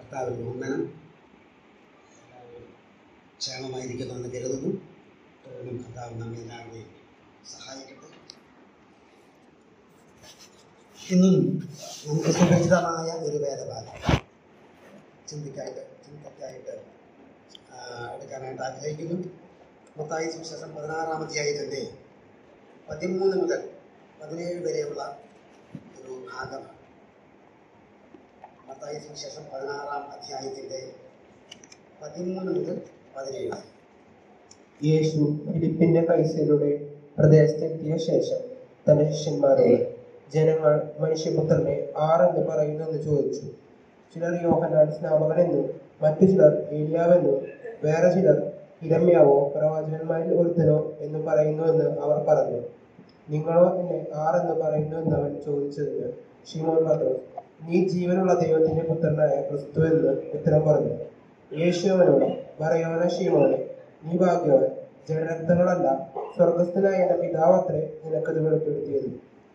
കർത്താവിന് വന്ദനം എല്ലാവരും ക്ഷേമമായിരിക്കുന്നുവെന്ന് കരുതുന്നു തുടർന്നും കർത്താവ് നമ്മെ എല്ലാവരെയും സഹായിക്കട്ടെ ഇന്നും നമുക്ക് സുപരിചിതമായ ഒരു വേദഭാഗം ചിന്തിക്കായിട്ട് ചിന്തയ്ക്കായിട്ട് ആ, എടുക്കാനായിട്ട് ആഗ്രഹിക്കുന്നു മത്തായി സുവിശേഷം പതിനാറാം അധ്യായത്തിൻ്റെ പതിമൂന്ന് മുതൽ പതിനേഴ് വരെയുള്ള ഒരു ഭാഗമാണ് മത്തായി സുവിശേഷം പതിനാറാം അധ്യായത്തിൻ്റെ പതിമൂന്ന് മുതൽ പതിനേഴ് വരെ യേശു ഫിലിപ്പിന്റെ കൈസരുടെ പ്രദേശത്തെത്തിയ ശേഷം തന്റെ ശിഷ്യന്മാരോട് ജനങ്ങൾ മനുഷ്യപുത്രനെ ആരെന്ന് പറയുന്നെന്ന് ചോദിച്ചു ചിലർ യോഹന്നാൻ സ്നാപകനെന്നും മറ്റു ചിലർ ഏലിയാവെന്നും വേറെ ചിലർ ഇരമ്യാവോ പ്രവാചകന്മാരിൽ ഒരുത്തനോ എന്ന് പറയുന്നുവെന്ന് അവർ പറഞ്ഞു നിങ്ങളോ എന്നെ ആരെന്ന് പറയുന്നു എന്ന് അവൻ ചോദിച്ചതിന് ഷിമോൻ പത്രോസ് നീ ജീവനുള്ള ദൈവത്തിന്റെ പുത്രനായ ക്രിസ്തു എന്ന് ഉത്തരം പറഞ്ഞു യേശു അവനോട് പറയോന ഷീമോനെ നീ ഭാഗ്യവാൻ ജഡരക്തങ്ങളല്ല സ്വർഗസ്ഥനായ എന്റെ പിതാവത്രേ നിനക്കത് വെളിപ്പെടുത്തിയത്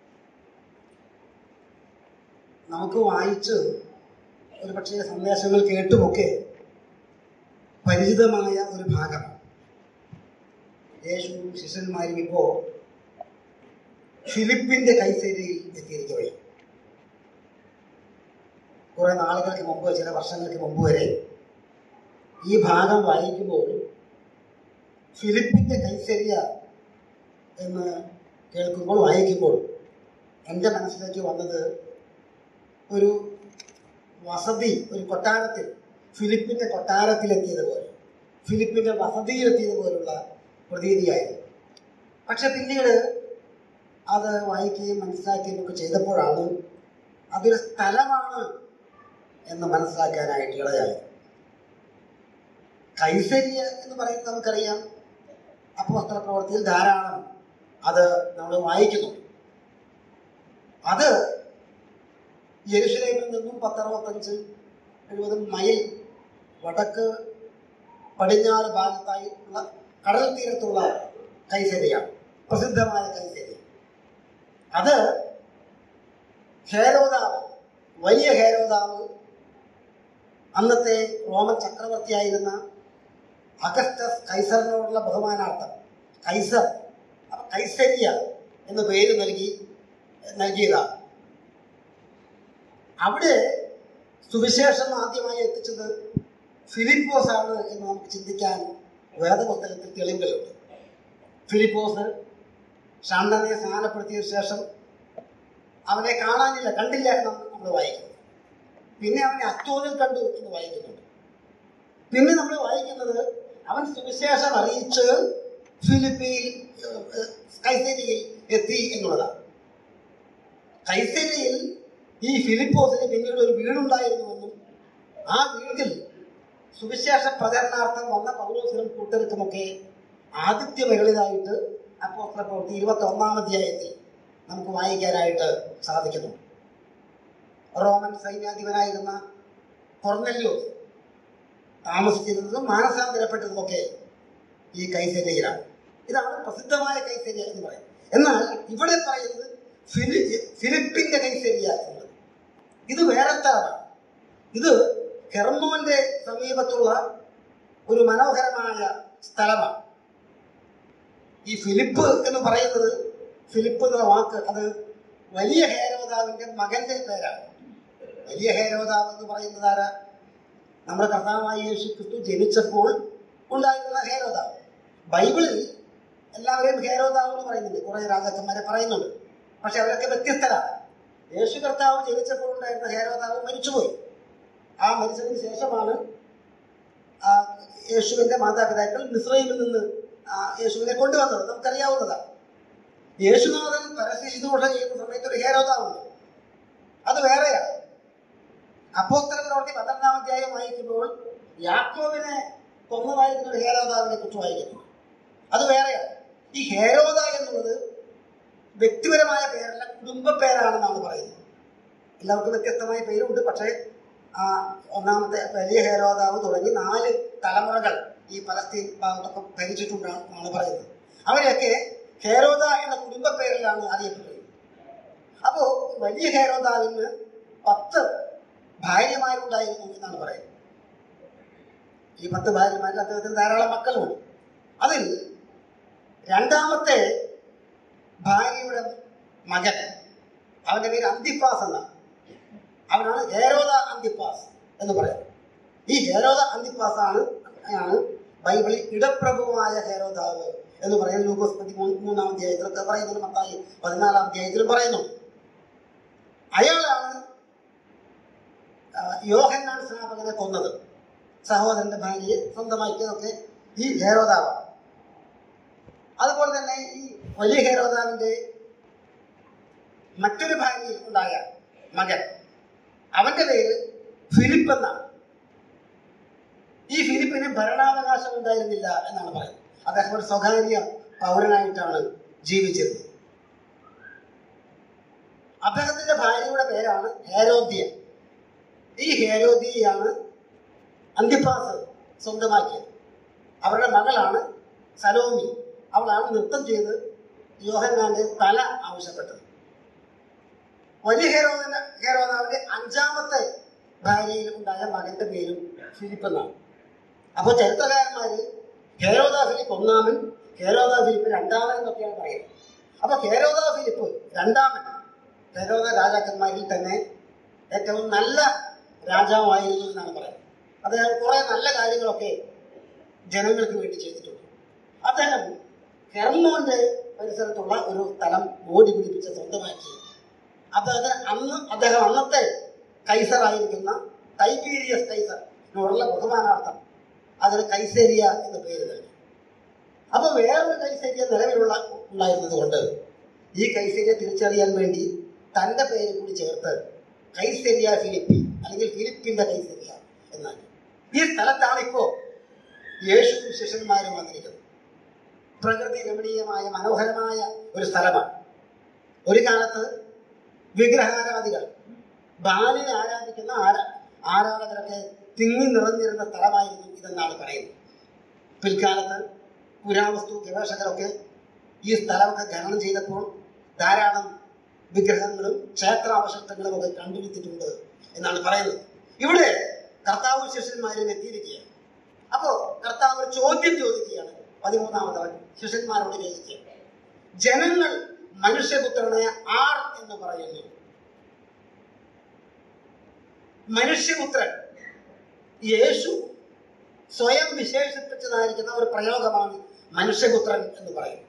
നമുക്ക് വായിച്ച് ഒരു പക്ഷേ സന്ദേശങ്ങൾ കേട്ടുമൊക്കെ പരിചിതമായ ഒരു ഭാഗമാണ് യേശു ശിഷ്യന്മാരും ഇപ്പോൾ ഫിലിപ്പിന്റെ കൈസേരിയിൽ എത്തിയിരിക്കുകയാണ് കുറെ നാളുകൾക്ക് മുമ്പ് ചില വർഷങ്ങൾക്ക് മുമ്പ് വരെ ഈ ഭാഗം വായിക്കുമ്പോൾ ഫിലിപ്പിന്റെ കൈസരിയ എന്ന് കേൾക്കുമ്പോൾ വായിക്കുമ്പോൾ എൻ്റെ മനസ്സിലേക്ക് വന്നത് ഒരു വസതി ഒരു കൊട്ടാരത്തിൽ ഫിലിപ്പിന്റെ കൊട്ടാരത്തിലെത്തിയതുപോലെ ഫിലിപ്പിന്റെ വസതിയിലെത്തിയതുപോലുള്ള പ്രതീതിയായിരുന്നു പക്ഷെ പിന്നീട് അത് വായിക്കുകയും മനസ്സിലാക്കുകയും ഒക്കെ ചെയ്തപ്പോഴാണ് അതൊരു സ്ഥലമാണ് എന്ന് മനസ്സിലാക്കാനായിട്ട് ഇടയായത് കൈസരിയ എന്ന് പറയുന്നത് നമുക്കറിയാം അപ്പോസ്തല പ്രവർത്തിയിൽ ധാരാളം അത് നമ്മൾ വായിക്കുന്നു അത് യെരുഷലേമിൽ നിന്നും പത്തറുപത്തഞ്ച് എഴുപത് മൈൽ വടക്ക് പടിഞ്ഞാറ് ഭാഗത്തായി ഉള്ള കടൽ തീരത്തുള്ള കൈസരിയാണ് പ്രസിദ്ധമായ കൈസരി അത് ഹേരോദാവ് വലിയ ഹേരോദാവ് അന്നത്തെ റോമൻ ചക്രവർത്തിയായിരുന്ന അഗസ്റ്റസ് കൈസറിനോടുള്ള ബഹുമാനാർത്ഥം കൈസർ അപ്പൊ കൈസരിയ എന്ന് പേര് നൽകി നൽകിയതാണ് അവിടെ സുവിശേഷം ആദ്യമായി എത്തിച്ചത് ഫിലിപ്പോസ് ആണ് എന്ന് നമുക്ക് ചിന്തിക്കാൻ വേദപുസ്തകത്തിൽ തെളിവുകളുണ്ട് ഫിലിപ്പോസ് ഷണ്ണനെ സ്നാനപ്പെടുത്തിയ ശേഷം അവനെ കാണാനില്ല കണ്ടില്ല എന്ന് നമ്മൾ വായിക്കുന്നു പിന്നെ അവനെ അസ്തോനിൽ കണ്ടു എന്ന് വായിക്കുന്നുണ്ട് പിന്നെ നമ്മൾ വായിക്കുന്നത് അവൻ സുവിശേഷം അറിയിച്ച് ഫിലിപ്പിയിൽ ഏഹ്, ഏഹ്, കൈസരിയിൽ എത്തി എന്നുള്ളതാണ് കൈസരിയിൽ ഈ ഫിലിപ്പോസിന് പിന്നീട് ഒരു വീടുണ്ടായിരുന്നുവെന്നും ആ വീട്ടിൽ സുവിശേഷ പ്രചരണാർത്ഥം വന്ന പൗലോസിനും കൂട്ടർക്കുമൊക്കെ ആദിത്യ മകളിലായിട്ട് അപ്പോസ്തല പ്രവൃത്തി ഇരുപത്തി ഒന്നാം അധ്യായത്തിൽ നമുക്ക് വായിക്കാനായിട്ട് സാധിക്കുന്നു റോമൻ സൈന്യാധിപനായിരുന്ന കൊർനെല്യോസ് താമസിച്ചിരുന്നതും മാനസാന്തരപ്പെട്ടതുമൊക്കെ ഈ കൈസരിയിലാണ് ഇതാണ് പ്രസിദ്ധമായ കൈസരിയ എന്ന് പറയുന്നത് എന്നാൽ ഇവിടെ പറയുന്നത് ഫിലി ഫിലിപ്പിന്റെ കൈസരിയ എന്നത് ഇത് വേറെ സ്ഥലമാണ് ഇത് ഹെർമോന്റെ സമീപത്തുള്ള ഒരു മനോഹരമായ സ്ഥലമാണ് ഈ ഫിലിപ്പ് എന്ന് പറയുന്നത് ഫിലിപ്പ് എന്ന വാക്ക് അത് വലിയ ഹേരോദാവിന്റെ മകന്റെ പേരാണ് വലിയ ഹേരോദാവ് എന്ന് പറയുന്നത് ആരാ നമ്മുടെ കർത്താവായ യേശു ക്രിസ്തു ജനിച്ചപ്പോൾ ഉണ്ടായിരുന്ന ഹേരോദാവ് ബൈബിളിൽ എല്ലാവരെയും ഹേരോദാവ് എന്ന് പറയുന്നുണ്ട് കുറെ രാജാക്കന്മാരെ പറയുന്നുണ്ട് പക്ഷെ അവരൊക്കെ വ്യത്യസ്തരാണ് യേശു കർത്താവ് ജനിച്ചപ്പോൾ ഉണ്ടായിരുന്ന ഹേരോദാവ് മരിച്ചുപോയി ആ മരിച്ചതിന് ശേഷമാണ് ആ യേശുവിന്റെ മാതാപിതാക്കൾ മിസ്രൈമിൽ നിന്ന് ആ യേശുവിനെ കൊണ്ടുവന്നത് നമുക്കറിയാവുന്നതാണ് യേശുനാഥൻ പരസ്യശുശ്രൂഷ ചെയ്യുന്ന സമയത്ത് ഒരു ഹേരോദാവുണ്ട് അത് വേറെയാണ് അപ്പോസ്തല പ്രവർത്തി പന്ത്രണ്ടാം അധ്യായം വായിക്കുമ്പോൾ യാക്കോബിനെ കൊന്നതായിരുന്ന ഒരു ഹേരോദാവിനെ കുറിച്ച് വായിക്കുന്നു അത് വേറെയാണ് ഈ ഹേരോദ എന്നുള്ളത് വ്യക്തിപരമായ പേരല്ല കുടുംബ പേരാണെന്നാണ് പറയുന്നത് എല്ലാവർക്കും വ്യത്യസ്തമായ പേരുണ്ട് പക്ഷേ ആ ഒന്നാമത്തെ വലിയ ഹേരോദാവ് തുടങ്ങി നാല് തലമുറകൾ ഈ പലസ്തീൻ ഭാഗത്തൊക്കെ ഭരിച്ചിട്ടുണ്ടെന്നാണ് പറയുന്നത് അവരെയൊക്കെ ഹേരോദ എന്ന കുടുംബ പേരിലാണ് അറിയപ്പെട്ടത് അപ്പോ വലിയ ഹേരോദാവിന് പത്ത് ഭാര്യമാരുണ്ടായിരുന്നു എന്നാണ് പറയുന്നത് ഈ പത്ത് ഭാര്യമാരിൽ അദ്ദേഹത്തിന് ധാരാളം മക്കളുമുണ്ട് അതിൽ രണ്ടാമത്തെ ഭാര്യയുടെ മകൻ അവന്റെ പേര് അന്തിപ്പാസ് എന്നാണ് അവനാണ് ഹേരോദ അന്തിപ്പാസ് എന്ന് പറയുന്നത് ഈ ഹേരോദ അന്തിപ്പാസ് ആണ് ആണ് ബൈബിളിൽ ഇടപ്രഭുവായ ഹേരോദാവ് എന്ന് പറയുന്ന ലൂക്കോസ് പതിമൂന്ന് മൂന്നാം അധ്യായത്തിലൊക്കെ പറയുന്നത് മത്തായി പതിനാലാം അധ്യായത്തിലും പറയുന്നു അയാളാണ് ആ, യോഹന്നാൻ സ്നാപകനെ കൊന്നത് സഹോദരന്റെ ഭാര്യയെ സ്വന്തമാക്കിയതൊക്കെ ഈ ഹേരോദാവാണ് അതുപോലെ തന്നെ ഈ വലിയ ഹേരോദാവിന്റെ മറ്റൊരു ഭാര്യയിൽ ഉണ്ടായ മകൻ അവന്റെ പേര് ഫിലിപ്പ് എന്നാണ് ഈ ഫിലിപ്പിന് ഭരണാവകാശം ഉണ്ടായിരുന്നില്ല എന്നാണ് പറയുന്നത് അദ്ദേഹം ഒരു സ്വകാര്യ പൗരനായിട്ടാണ് ജീവിച്ചിരുന്നത് അദ്ദേഹത്തിന്റെ ഭാര്യയുടെ പേരാണ് ഹേരോദ്യ ഈ ഹേരോദ്യയാണ് അന്തിപ്പാസ് സ്വന്തമാക്കിയത് അവരുടെ മകളാണ് സലോമി അവളാണ് നൃത്തം ചെയ്ത് യോഹന്നാന്റെ തല ആവശ്യപ്പെട്ടത് വലിയ ഹേരോദന ഹേരോദാവിന്റെ അഞ്ചാമത്തെ ഭാര്യയിൽ ഉണ്ടായ മകന്റെ പേരും ഫിലിപ്പ് എന്നാണ് അപ്പോൾ ചരിത്രകാരന്മാര് ഹേരോദ ഫിലിപ്പ് ഒന്നാമൻ ഹേരോദ ഫിലിപ്പ് രണ്ടാമൻ എന്നൊക്കെയാണ് പറയുന്നത് അപ്പൊ ഹേരോദ ഫിലിപ്പ് രണ്ടാമൻ ഹേരോദ രാജാക്കന്മാരിൽ തന്നെ ഏറ്റവും നല്ല രാജാവായിരുന്നു എന്നാണ് പറയുന്നത് അദ്ദേഹം കുറെ നല്ല കാര്യങ്ങളൊക്കെ ജനങ്ങൾക്ക് വേണ്ടി ചെയ്തിട്ടുണ്ട് അദ്ദേഹം ഹെർമോന്റെ പരിസരത്തുള്ള ഒരു സ്ഥലം ഓടി പിടിപ്പിച്ച് സ്വന്തമാക്കി അദ്ദേഹത്തിന് അന്ന് അദ്ദേഹം അന്നത്തെ കൈസറായിരിക്കുന്ന ടൈബീരിയസ് കൈസറിനോടുള്ള ബഹുമാനാർത്ഥം അതിന് കൈസേരിയ എന്ന് പേര് നൽകി അപ്പൊ വേറൊരു കൈസേരിയ നിലവിലുള്ള ഉണ്ടായിരുന്നത് കൊണ്ട് ഈ കൈസേരിയ തിരിച്ചറിയാൻ വേണ്ടി തന്റെ പേര് കൂടി ചേർത്ത് കൈസേരിയ ഫിലിപ്പി അല്ലെങ്കിൽ ഫിലിപ്പിന്റെ കൈസേരിയ എന്നാണ് ഈ സ്ഥലത്താണ് ഇപ്പോ യേശു ശിഷ്യന്മാരും വന്നിരിക്കുന്നത് പ്രകൃതി രമണീയമായ മനോഹരമായ ഒരു സ്ഥലമാണ് ഒരു കാലത്ത് വിഗ്രഹാരാധികൾ ബാലിനെ ആരാധിക്കുന്ന ആരാ ആരാധകരൊക്കെ തിങ്ങി നിറഞ്ഞിരുന്ന സ്ഥലമായിരുന്നു ഇതെന്നാണ് പറയുന്നത് പിൽക്കാലത്ത് പുരാവസ്തു ഗവേഷകരൊക്കെ ഈ സ്ഥലമൊക്കെ ഖനനം ചെയ്തപ്പോൾ ധാരാളം വിഗ്രഹങ്ങളും ക്ഷേത്രാവശിഷ്ടങ്ങളും ഒക്കെ കണ്ടുപിടിച്ചിട്ടുണ്ട് എന്നാണ് പറയുന്നത് ഇവിടെ കർത്താവ് ശിഷ്യന്മാരും എത്തിയിരിക്കുകയാണ് അപ്പോ കർത്താവ് ഒരു ചോദ്യം ചോദിക്കുകയാണ് പതിമൂന്നാമത്തെ വാക്യം. ശിഷ്യന്മാരോട് ചോദിക്കുകയാണ് ജനങ്ങൾ മനുഷ്യപുത്രനെ ആർ എന്ന് പറയുന്നു മനുഷ്യപുത്രൻ യേശു സ്വയം വിശേഷിപ്പിച്ചതായിരിക്കുന്ന ഒരു പ്രയോഗമാണ് മനുഷ്യപുത്രൻ എന്ന് പറയുന്നത്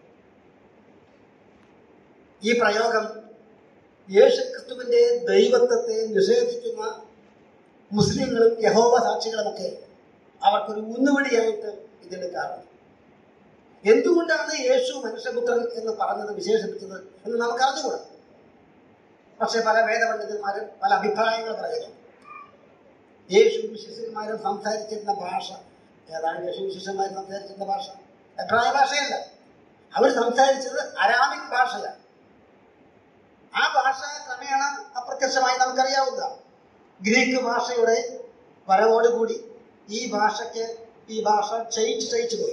ഈ പ്രയോഗം യേശുക്രിസ്തുവിന്റെ ദൈവത്വത്തെ നിഷേധിക്കുന്ന മുസ്ലിങ്ങളും യഹോവ സാക്ഷികളുമൊക്കെ അവർക്കൊരു ഊന്നുവടിയായിട്ട് ഇതെടുക്കാറുണ്ട് എന്തുകൊണ്ടാണ് യേശു മനുഷ്യപുത്രൻ എന്ന് പറഞ്ഞത് വിശേഷിപ്പിച്ചത് എന്ന് നമുക്ക് അറിഞ്ഞുകൂടാ പക്ഷെ പല വേദപണ്ഡിതന്മാരും പല അഭിപ്രായങ്ങൾ പറയുന്നു യേശു ശിഷ്യന്മാരും സംസാരിച്ചിരുന്ന ഭാഷ ഏതാണ് യേശു ശിഷ്യന്മാർ സംസാരിച്ചിരുന്ന ഭാഷ എബ്രായ ഭാഷയല്ല അവർ സംസാരിച്ചത് അരാമിക് ഭാഷയാണ് ആ ഭാഷ ക്രമേണ അപ്രത്യക്ഷമായി നമുക്കറിയാവുന്ന ഗ്രീക്ക് ഭാഷയുടെ വരവോടുകൂടി ഈ ഭാഷയ്ക്ക് ഈ ഭാഷ ക്ഷയിച്ച് ക്ഷയിച്ചു പോയി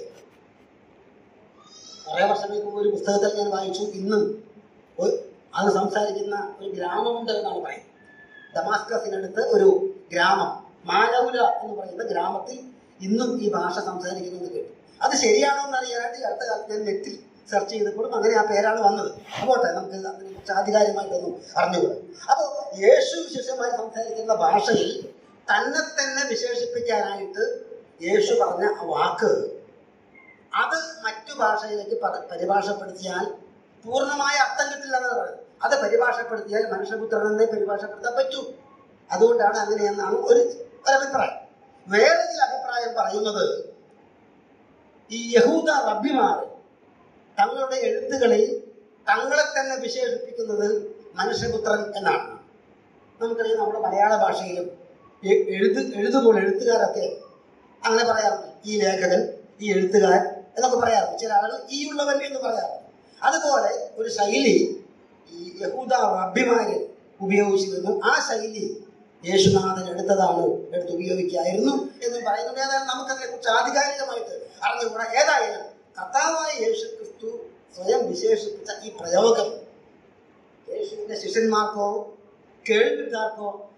കുറേ വർഷങ്ങൾക്ക് മുമ്പ് ഒരു പുസ്തകത്തിൽ ഞാൻ വായിച്ചു ഇന്നും ഒരു- അത് സംസാരിക്കുന്ന ഒരു ഗ്രാമമുണ്ട് എന്നാണ് പറയുന്നത് ഡമാസ്കസിനടുത്ത് ഒരു ഗ്രാമം മാലൗല എന്ന് പറയുന്ന ഗ്രാമത്തിൽ ഇന്നും ഈ ഭാഷ സംസാരിക്കുന്നത് കേട്ടു അത് ശരിയാണോ എന്ന് അറിയാനായിട്ട് ഈ അടുത്ത കാലത്ത് ഞാൻ നെറ്റിൽ സെർച്ച് ചെയ്തപ്പോഴും അങ്ങനെ ആ പേരാണ് വന്നത് അപ്പോട്ടെ നമുക്ക് അതിനെക്കുറിച്ച് ആധികാരികമായിട്ടൊന്നും അറിഞ്ഞുകൂടാ അപ്പോൾ യേശു ശിഷ്യന്മാർ സംസാരിക്കുന്ന ഭാഷയിൽ തന്നെ തന്നെ വിശേഷിപ്പിക്കാനായിട്ട് യേശു പറഞ്ഞ ആ വാക്ക് അത് മറ്റു ഭാഷയിലേക്ക് പ- പരിഭാഷപ്പെടുത്തിയാൽ പൂർണ്ണമായ അർത്ഥം കിട്ടില്ല എന്നാണ് പറയുന്നത് അത് പരിഭാഷപ്പെടുത്തിയാൽ മനുഷ്യപുത്രനെന്നേ പരിഭാഷപ്പെടുത്താൻ പറ്റൂ അതുകൊണ്ടാണ് അങ്ങനെയെന്നാണ് ഒരു ഒരഭിപ്രായം വേറെ ചില അഭിപ്രായം പറയുന്നത് ഈ യഹൂദ റബ്ബിമാർ തങ്ങളുടെ എഴുത്തുകളിൽ തങ്ങളെ തന്നെ വിശേഷിപ്പിക്കുന്നത് മനുഷ്യപുത്രൻ എന്നാണ് നമുക്കറിയാം നമ്മുടെ മലയാള ഭാഷയിലും എ- എഴുത്ത് എഴുതുമ്പോൾ എഴുത്തുകാരൊക്കെ അങ്ങനെ പറയാറുണ്ട് ഈ ലേഖകൻ ഈ എഴുത്തുകാരൻ എന്നൊക്കെ പറയാറുണ്ട് ചില ആളുകൾ ഈ ഉള്ളവൻ എന്ന് പറയാറുണ്ട് അതുപോലെ ഒരു ശൈലി ഈ യഹൂദ റബ്ബിമാര് ഉപയോഗിച്ചിരുന്നു ആ ശൈലി യേശുനാഥൻ എടുത്തതാണ് എടുത്ത് ഉപയോഗിക്കായിരുന്നു എന്ന് പറയുന്നുണ്ട് ഏതായാലും നമുക്കതിനെ കുറിച്ച് ആധികാരികമായിട്ട് അറിഞ്ഞുകൂടാ ഏതായാലും കർത്താവായ യേശു ക്രിസ്തു സ്വയം വിശേഷിപ്പിച്ച ഈ പ്രയോഗം യേശുവിന്റെ ശിഷ്യന്മാർക്കോ കേൾവിക്കാർക്കോ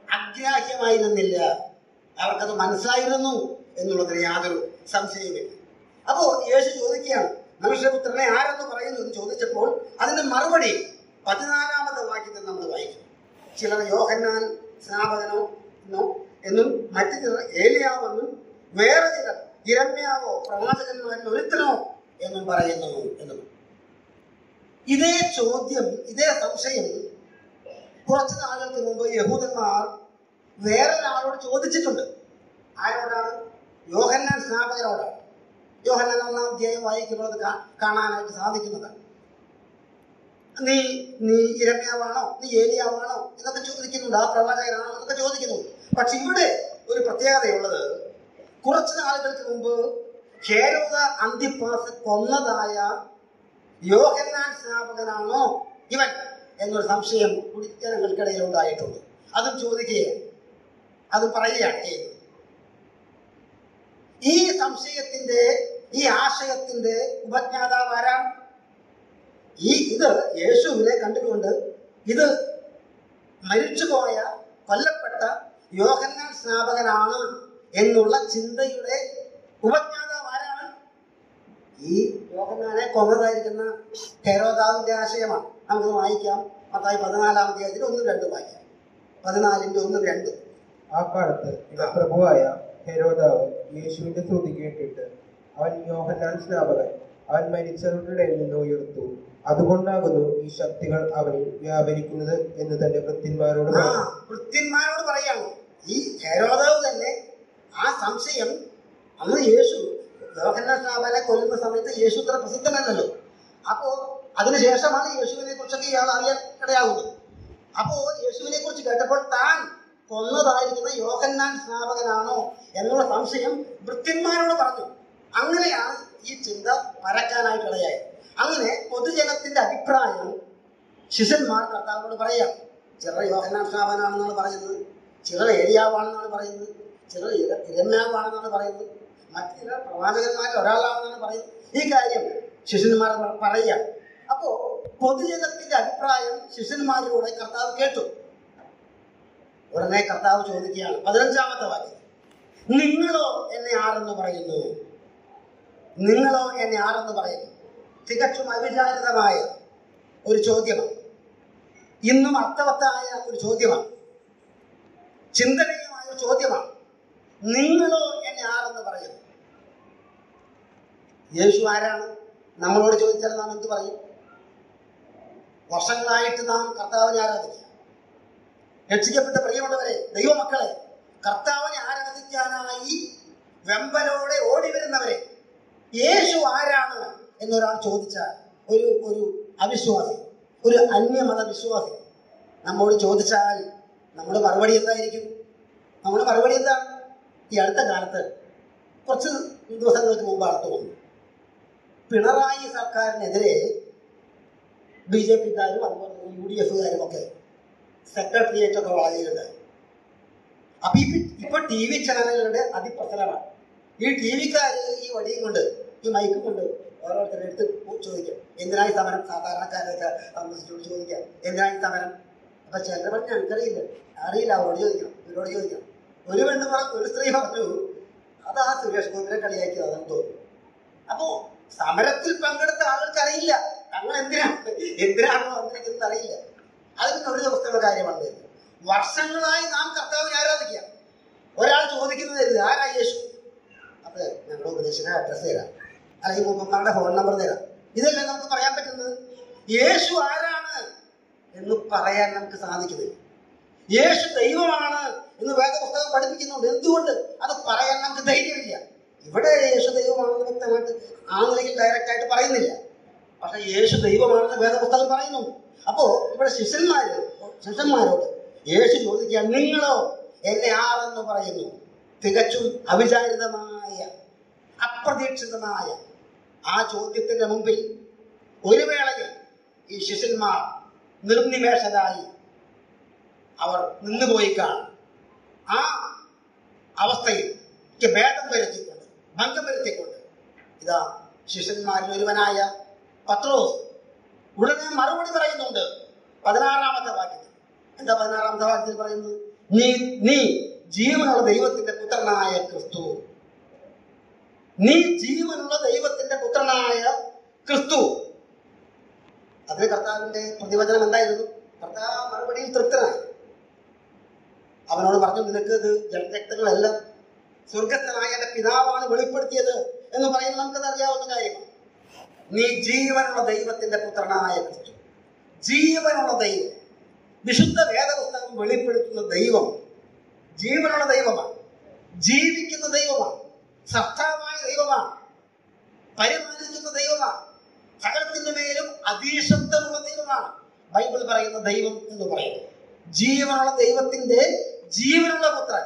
അഗ്രാഹ്യമായിരുന്നില്ല അവർക്കത് മനസ്സിലായിരുന്നു എന്നുള്ളതിന് യാതൊരു സംശയമില്ല അപ്പോ യേശു ചോദിക്കുകയാണ് മനുഷ്യപുത്രനെ ആരെന്ന് പറയുന്നു എന്ന് ചോദിച്ചപ്പോൾ അതിന്റെ മറുപടി പതിനാലാമത്തെ വാക്യത്തിൽ നമ്മൾ വായിക്കും ചിലർ യോഹന്നാൻ സ്നാപകനോ എന്നോ എന്നും മറ്റു ചിലർ ഏലിയാവെന്നും വേറെ ചിലർ ഇരമ്യാവോ പ്രവാചകന്മാരിൽ ഒരുത്തനോ എന്നും പറയുന്നു എന്നും ഇതേ ചോദ്യം ഇതേ സംശയം കുറച്ച് നാളുകൾക്ക് മുമ്പ് യഹൂദന്മാർ വേറൊരാളോട് ചോദിച്ചിട്ടുണ്ട് ആരോടാണ് യോഹന്നാൻ സ്നാപകരോടാണ് യോഹന്നാൻ ഒന്നാം അധ്യായം വായിക്കുമ്പോൾ അത് കാ- കാണാനായിട്ട് സാധിക്കുന്നതാണ് നീ നീ ഇരമ്യാവാണോ നീ ഏലിയാവാണോ എന്നൊക്കെ ചോദിക്കുന്നുണ്ട് ആ പ്രവാചകനാണോ എന്നൊക്കെ ചോദിക്കുന്നുണ്ട് പക്ഷെ ഇവിടെ ഒരു പ്രത്യേകതയുള്ളത് കുറച്ച് നാളുകൾക്ക് മുമ്പ് ഹേരോദ അന്തിപ്പാസ് കൊന്നതായ യോഹന്നാൻ സ്നാപകനാണോ ഇവൻ എന്നൊരു സംശയം കൂടി ജനങ്ങൾക്കിടയിൽ ഉണ്ടായിട്ടുണ്ട് അതും ചോദിക്കുകയാണ് അതും പറയുകയാണ് ചെയ്യുന്നത് ഈ സംശയത്തിന്റെ ഈ ആശയത്തിന്റെ ഉപജ്ഞാതാവ് ആരാണ് ഈ ഇത് യേശുവിനെ കണ്ടുകൊണ്ട് ഇത് മരിച്ചുപോയ കൊല്ലപ്പെട്ട യോഹന്നാൻ സ്നാപകനാണ് എന്നുള്ള ചിന്തയുടെ ഉപജ്ഞാതാവ് ആരാണ് ഈ യോഹന്നാനെ കൊന്നതായിരിക്കുന്ന ഹെരോദാവിന്റെ ആശയമാണ് നമുക്ക് വായിക്കാം മത്തായി പതിനാലാം അധ്യായത്തിൽ ഒന്നും രണ്ടും വായിക്കാം പതിനാലിന്റെ ഒന്നും രണ്ടും ആ കാലത്ത് പ്രഭുവായ ഹെരോദാവ് യേശുവിന്റെ സ്തുതി കേട്ടിട്ട് അവൻ യോഹന്നാൻ സ്നാപകൻ അവൻ മരിച്ചവരുടെ ഇടയിൽ നിന്ന് ഉയർത്തു അതുകൊണ്ടാകുന്നു ഈ ശക്തികൾ അവനിൽ വ്യാപരിക്കുന്നത് എന്ന് തന്റെ ഭൃത്യന്മാരോട് ആ പറഞ്ഞു വൃത്യന്മാരോട് പറയാണ് ഈ ഹെരോദാവ് തന്നെ ആ സംശയം അന്ന് യേശു യോഹന്നാൻ സ്നാപകനെ കൊല്ലുന്ന സമയത്ത് യേശു ഇത്ര പ്രസിദ്ധനല്ലല്ലോ അപ്പോ അതിനുശേഷമാണ് യേശുവിനെ കുറിച്ചൊക്കെ ഇയാൾ അറിയാൻ ഇടയാകുന്നത് അപ്പോ യേശുവിനെ കുറിച്ച് കേട്ടപ്പോൾ താൻ കൊന്നതായിരിക്കുന്ന യോഹന്നാൻ സ്നാപകനാണോ എന്നുള്ള സംശയം വൃത്യന്മാരോട് പറഞ്ഞു അങ്ങനെയാണ് ഈ ചിന്ത പരക്കാനായിട്ട് ഇടയായത് അങ്ങനെ പൊതുജനത്തിന്റെ അഭിപ്രായം ശിഷ്യന്മാർ കർത്താവിനോട് പറയാം ചിലർ യോഹന്നാൻ സ്നാപനാണെന്നാണ് പറയുന്നത് ചിലർ ഏരിയാവാണെന്നാണ് പറയുന്നത് ചിലർ ഇര- ഇരമ്യാവാണെന്നാണ് പറയുന്നത് മറ്റു ചിലർ പ്രവാചകന്മാരിൽ ഒരാളാണെന്നാണ് പറയുന്നത് ഈ കാര്യം ശിഷ്യന്മാർ പ- പറയുക അപ്പോ പൊതുജനത്തിന്റെ അഭിപ്രായം ശിഷ്യന്മാരിലൂടെ കർത്താവ് കേട്ടു ഉടനെ കർത്താവ് ചോദിക്കുകയാണ് പതിനഞ്ചാമത്തെ വാക്യം നിങ്ങളോ എന്നെ ആരെന്ന് പറയുന്നു നിങ്ങളോ എന്നെ ആരെന്ന് പറയുന്നു തികച്ചും അവിചാരിതമായ ഒരു ചോദ്യമാണ് ഇന്നും അർത്ഥവത്തായ ഒരു ചോദ്യമാണ് ചിന്തനീയമായ ഒരു ചോദ്യമാണ് നിങ്ങളോ എന്നെ ആരെന്ന് പറയുന്നു യേശു ആരാണ് നമ്മളോട് ചോദിച്ചാൽ നാം എന്ത് പറയും വർഷങ്ങളായിട്ട് നാം കർത്താവിനെ ആരാധിക്കുക രക്ഷിക്കപ്പെട്ട പ്രിയമുള്ളവരെ ദൈവമക്കളെ കർത്താവിനെ ആരാധിക്കാനായി വെമ്പലോടെ ഓടി വരുന്നവരെ യേശു ആരാണ് എന്നൊരാൾ ചോദിച്ചാൽ ഒരു ഒരു അവിശ്വാസി ഒരു അന്യമത വിശ്വാസി നമ്മോട് ചോദിച്ചാൽ നമ്മുടെ മറുപടി എന്തായിരിക്കും നമ്മുടെ മറുപടി എന്താണ് ഈ അടുത്ത കാലത്ത് കുറച്ച് ദിവസങ്ങൾക്ക് മുമ്പാണ് തോന്നുന്നു പിണറായി സർക്കാരിനെതിരെ ബി ജെ പിക്കാരും അതുപോലെ തന്നെ യു ഡി എഫുകാരും ഒക്കെ സെക്രട്ടേറിയറ്റ് ഒക്കെ വളരെയുണ്ട് അപ്പൊ ഇപ്പൊ ഇപ്പൊ ടി വി ചാനലുകളുടെ അതിപ്രസരമാണ് ഈ ടി വിക്കാര് ഈ വടിയും കൊണ്ട് ഈ മൈക്കും കൊണ്ട് ഓരോരുത്തരുടെ അടുത്ത് ചോദിക്കാം എന്തിനായി സമരം സാധാരണക്കാരൊക്കെ താമസിച്ചോട് ചോദിക്കാം എന്തിനായി സമരം അപ്പൊ ചിലർ പറഞ്ഞ എനിക്കറിയില്ല അറിയില്ല അവരോട് ചോദിക്കണം ഇവരോട് ചോദിക്കണം ഒരു പെണ്ണ് പറഞ്ഞു ഒരു സ്ത്രീ പറഞ്ഞു അത് ആ സുരേഷ് ഗോപിനെ കളിയാക്കിയതാണെന്ന് തോന്നുന്നു അപ്പോ സമരത്തിൽ പങ്കെടുത്ത ആളുകൾക്ക് അറിയില്ല തങ്ങൾ എന്തിനാണ് എന്തിനാണോ വന്നിരിക്കുന്നത് അറിയില്ല അതിന് ഒരു ദിവസത്തെ കാര്യമാണ് ഇത്. വർഷങ്ങളായി നാം കർത്താവിനെ ആരാധിക്കുക ഒരാൾ ചോദിക്കുന്നത് ഇത് ആരാ യേശു അത് ഞങ്ങളുടെ ഉപദേശിയുടെ അഡ്രസ് തരാം അല്ലെങ്കിൽ മുപ്പന്മാരുടെ ഫോൺ നമ്പർ തരാം ഇതല്ലേ നമുക്ക് പറയാൻ പറ്റുന്നത് യേശു ആരാണ് എന്ന് പറയാൻ നമുക്ക് സാധിക്കുന്നില്ല യേശു ദൈവമാണ് എന്ന് വേദപുസ്തകം പഠിപ്പിക്കുന്നുണ്ട് എന്തുകൊണ്ട് അത് പറയാൻ നമുക്ക് ധൈര്യമില്ല ഇവിടെ യേശു ദൈവമാണെന്ന് വ്യക്തമായിട്ട് ആ നിലയിൽ ഡയറക്റ്റ് ആയിട്ട് പറയുന്നില്ല പക്ഷെ യേശു ദൈവമാണെന്ന് വേദപുസ്തകം പറയുന്നുണ്ട് അപ്പോ ഇവിടെ ശിഷ്യന്മാര് ശിഷ്യന്മാരോട് യേശു ചോദിക്കുക നിങ്ങളോ എന്നെ ആളെന്ന് പറയുന്നു തികച്ചും അവിചാരിതമായ അപ്രതീക്ഷിതമായ ആ ചോദ്യത്തിന്റെ മുമ്പിൽ ഒരു വേളയിൽ ഈ ശിഷ്യന്മാർ നിർനിമേഷരായി അവർ നിന്നുപോയി കാണും ആ അവസ്ഥയിൽ എനിക്ക് ഭേദം വരുത്തിക്കൊണ്ട് ഭംഗം വരുത്തിക്കൊണ്ട് ഇതാ ശിഷ്യന്മാരിൽ ഒരുവനായ പത്രോസ് ഉടനെ മറുപടി പറയുന്നുണ്ട് പതിനാറാമത്തെ വാക്യത്തിൽ എന്താ പതിനാറാമത്തെ വാക്യത്തിൽ പറയുന്നത് നീ നീ ജീവനുള്ള ദൈവത്തിന്റെ പുത്രനായ ക്രിസ്തു നീ ജീവനുള്ള ദൈവത്തിന്റെ പുത്രനായ ക്രിസ്തു അതിന് കർത്താവിന്റെ പ്രതിവചനം എന്തായിരുന്നു കർത്താവ് മറുപടിയിൽ തൃപ്തനായി അവനോട് പറഞ്ഞു നിനക്ക് ഇത് ജനരക്തങ്ങളല്ല സ്വർഗസ്ഥനായ എന്റെ പിതാവാണ് വെളിപ്പെടുത്തിയത് എന്ന് പറയുന്നത് നമുക്കത് അറിയാവുന്ന കാര്യമാണ് നീ ജീവനുള്ള ദൈവത്തിന്റെ പുത്രനായ ക്രിസ്തു ജീവനുള്ള ദൈവം വിശുദ്ധ വേദപുസ്തകം വെളിപ്പെടുത്തുന്ന ദൈവം ജീവനുള്ള ദൈവമാണ് ജീവിക്കുന്ന ദൈവമാണ് സത്താവായ ദൈവമാണ് പരിപാലിക്കുന്ന ദൈവമാണ് സകലത്തിന്റെ മേലും അതീശബ്ദമുള്ള ദൈവമാണ് ബൈബിൾ പറയുന്ന ദൈവം എന്ന് പറയുന്നത് ജീവനുള്ള ദൈവത്തിന്റെ ജീവനുള്ള പുത്രൻ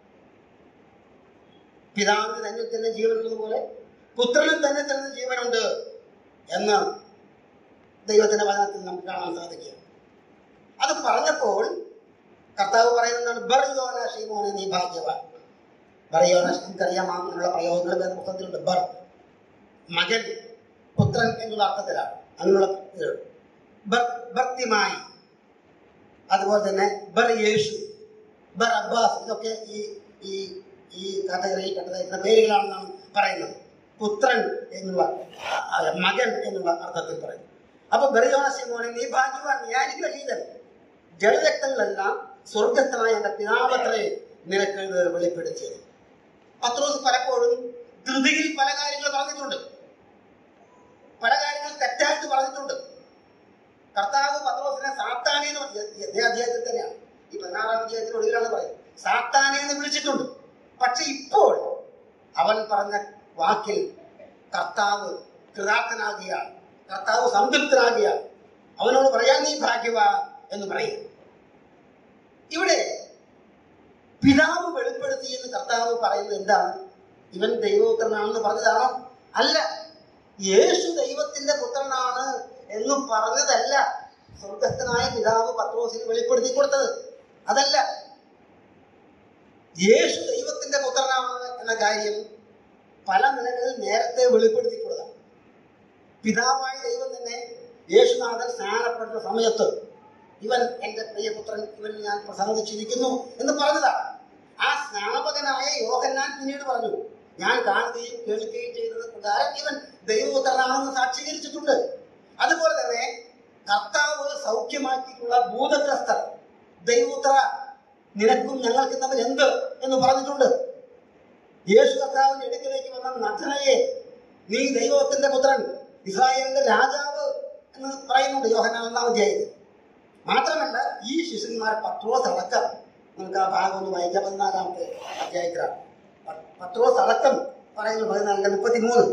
പിതാവിന് തന്നെ തന്നെ ജീവനുള്ളതുപോലെ പുത്രനും തന്നെ തന്നെ ജീവനുണ്ട് എന്ന് ദൈവത്തിന്റെ വചനത്തിൽ നമുക്ക് കാണാൻ സാധിക്കുക അത് പറഞ്ഞപ്പോൾ കർത്താവ് പറയുന്നതാണ് ബർയോന ഷീമോനെ നീ ഭാഗ്യവാൻ ബർയോന നമുക്കറിയാം അങ്ങനെയുള്ള പ്രയോഗങ്ങൾ വേദപുസ്തകത്തിലുണ്ട് ബർ മകൻ പുത്രൻ എന്നുള്ള അർത്ഥത്തിലാണ് അങ്ങനെയുള്ള ഇതുണ്ട്. ബർ ഭക്തിമായി അതുപോലെ തന്നെ ബർ യേശു ബർ അബ്ബാസ് ഇതൊക്കെ ഈ ഈ ഈ കാറ്റഗറിയിൽ പെട്ടതായിട്ടുള്ള പേരുകളാണെന്നാണ് പറയുന്നത് പുത്രൻ എന്നുള്ള ആ, മകൻ എന്നുള്ള അർത്ഥത്തിൽ പറയുന്നു അപ്പൊ ബെറിയോണ സിമോനെ നീ ഭാഗ്യവാൻ നീ അനുഗ്രഹീതൻ ജലരക്തങ്ങളെല്ലാം സ്വർഗസ്ഥനായ എന്റെ പിതാവത്രേ നിനക്ക് ഇത് വെളിപ്പെടുത്തിയത് പത്രോസ് പലപ്പോഴും ധൃതിയിൽ പല കാര്യങ്ങൾ പറഞ്ഞിട്ടുണ്ട് പല കാര്യങ്ങൾ തെറ്റായിട്ട് പറഞ്ഞിട്ടുണ്ട് കർത്താവ് പത്രോസിനെ സാത്താനെ എന്ന് പറഞ്ഞ- ഇതേ അധ്യായത്തിൽ തന്നെയാണ് ഈ പതിനാറാം അധ്യായത്തിന് ഒടുവിലാണ് പറയുന്നത് സാത്താനെ എന്ന് വിളിച്ചിട്ടുണ്ട് പക്ഷെ ഇപ്പോൾ അവൻ പറഞ്ഞ വാക്കിൽ കർത്താവ് കൃതാർത്ഥനാകുകയാണ് കർത്താവ് സംതൃപ്തനാകുകയാണ് അവനോട് പറയാൻ നീ ഭാഗ്യവാൻ എന്ന് പറയും ഇവിടെ പിതാവ് വെളിപ്പെടുത്തി എന്ന് കർത്താവ് പറയുന്നത് എന്താണ് ഇവൻ ദൈവപുത്രനാണെന്ന് പറഞ്ഞതാണോ അല്ല യേശു ദൈവത്തിന്റെ പുത്രനാണ് എന്ന് പറഞ്ഞതല്ല സ്വർഗസ്ഥനായ പിതാവ് പത്രോസിന് വെളിപ്പെടുത്തി കൊടുത്തത് അതല്ല യേശു ദൈവത്തിന്റെ പുത്രനാണ് എന്ന കാര്യം പല നിലകളിൽ നേരത്തെ വെളിപ്പെടുത്തി കൊടുത്താണ് പിതാവായ ദൈവം തന്നെ യേശുനാഥൻ സ്നാനപ്പെടുന്ന സമയത്ത് ഇവൻ എന്റെ പ്രിയപുത്രൻ ഇവൻ ഞാൻ പ്രസാദിച്ചിരിക്കുന്നു എന്ന് പറഞ്ഞതാണ് ആ സ്നാപകനായ യോഹന്നാൻ പിന്നീട് പറഞ്ഞു ഞാൻ കാണുകയും കേൾക്കുകയും ചെയ്തത് പ്രകാരം ഇവൻ ദൈവപുത്രനാണെന്ന് സാക്ഷീകരിച്ചിട്ടുണ്ട് അതുപോലെ തന്നെ കർത്താവ് സൗഖ്യമാക്കിയിട്ടുള്ള ഭൂതഗ്രസ്തർ ദൈവപുത്ര നിനക്കും ഞങ്ങൾക്കും തമ്മിൽ എന്ത് എന്ന് പറഞ്ഞിട്ടുണ്ട് യേശു കർത്താവിന്റെ അടുക്കലേക്ക് വന്ന നഥനയെ നീ ദൈവത്തിന്റെ പുത്രൻ ഇസ്രായേലിന്റെ രാജാവ് എന്ന് പറയുന്നുണ്ട് യോഹന ഒന്നാം അധ്യായത്തിൽ മാത്രമല്ല ഈ ശിഷ്യന്മാർ പത്രോസ് അടക്കം നമുക്ക് ആ ഭാഗം ഒന്ന് വായിക്കാം പതിനാലാമത്തെ അധ്യായത്തിലാണ് പ- പത്രോസ് അടക്കം പറയുന്നു പതിനാലിന്റെ മുപ്പത്തിമൂന്ന്